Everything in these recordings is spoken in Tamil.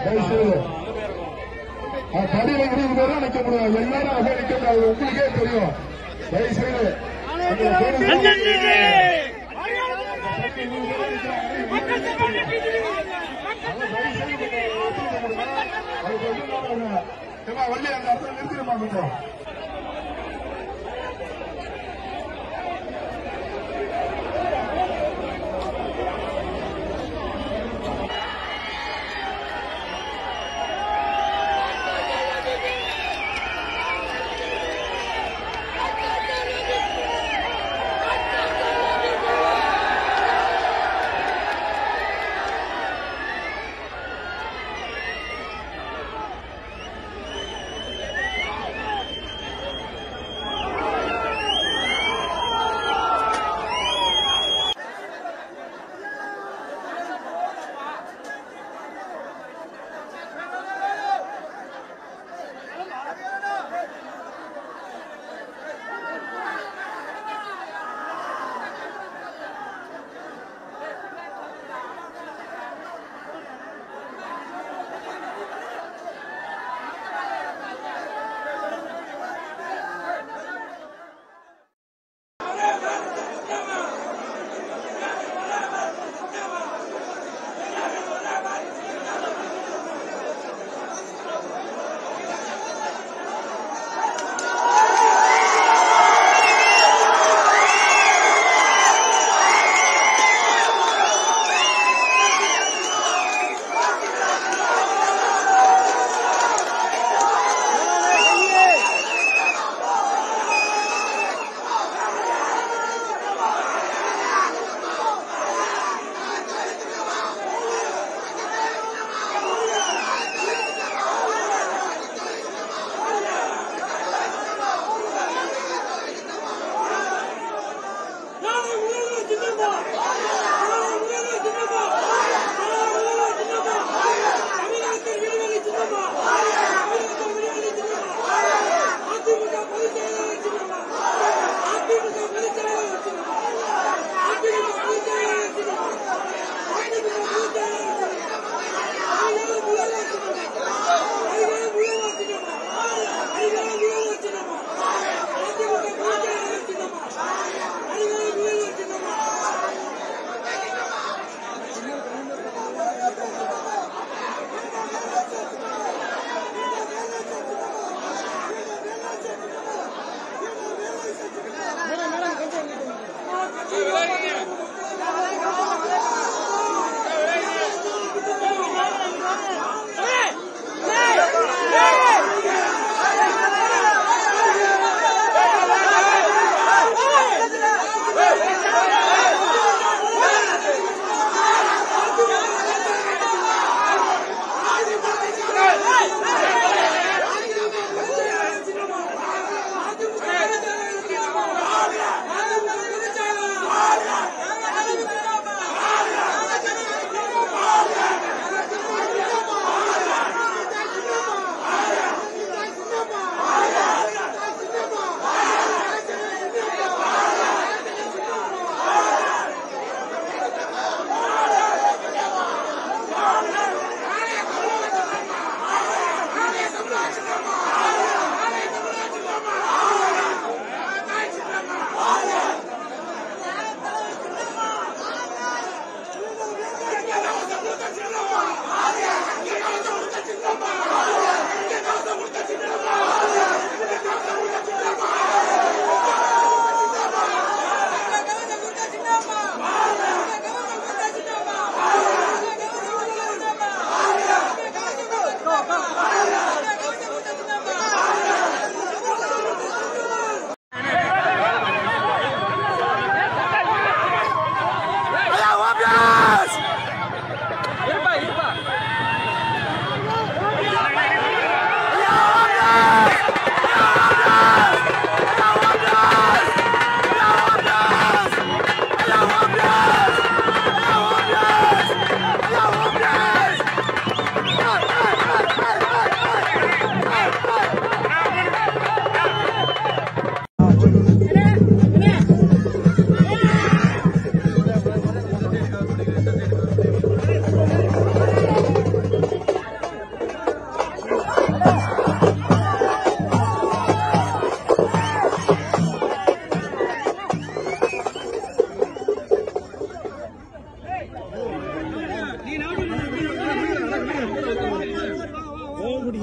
தயவு செய்து அஹ், படியில இருபது பேரும் நிக்க முடியும் எல்லாரும் அப்படியே நிக்க முடியாது உங்களுக்கே தெரியும் தயவு செய்து அந்த பேருந்து- ஏம்மா, வள்ளி அந்த இடத்துல நிறுத்திடுமா கொஞ்சம்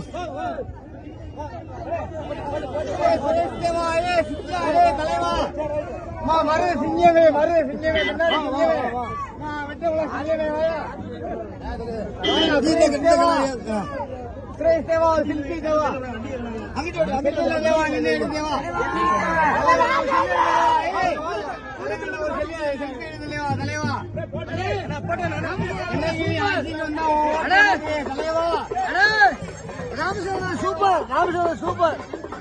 மறு சிங்கமே மறு சிங்கமே முன்னாடி சிங்கமே விட்டு சிங்கமே சுரேஷ் தேவா சில்பி தேவா அங்கிட்டு அங்கிட்டு தேவா நின்று தேவா சூப்பர் ராமசந்திரன் சூப்பர்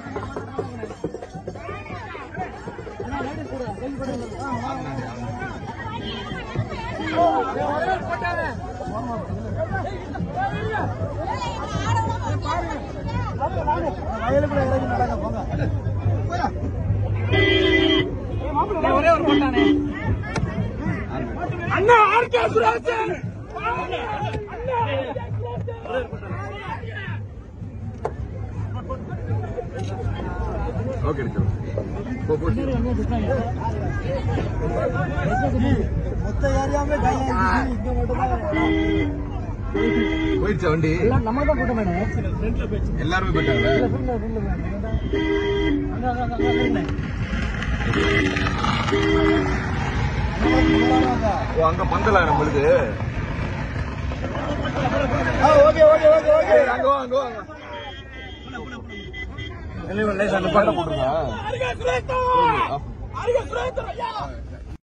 அண்ணா ஆர்கே சுரேசன் ஓகே போ போ மொத்த ஏரியாவே இங்க மட்டும் போயிடுச்சா வண்டி நம்ம தான் கூட்டம் மேடம் எல்லாருமே போயிட்டாங்க ஓ அங்க பந்தல நம்மளுக்கு ஓகே ஓகே ஓகே ஓகே அங்க வா அங்க வா அங்க பாட்ட போட்டுருக்கா அருகே சுரேஷ் அருகே சுரேஷ் ஐயா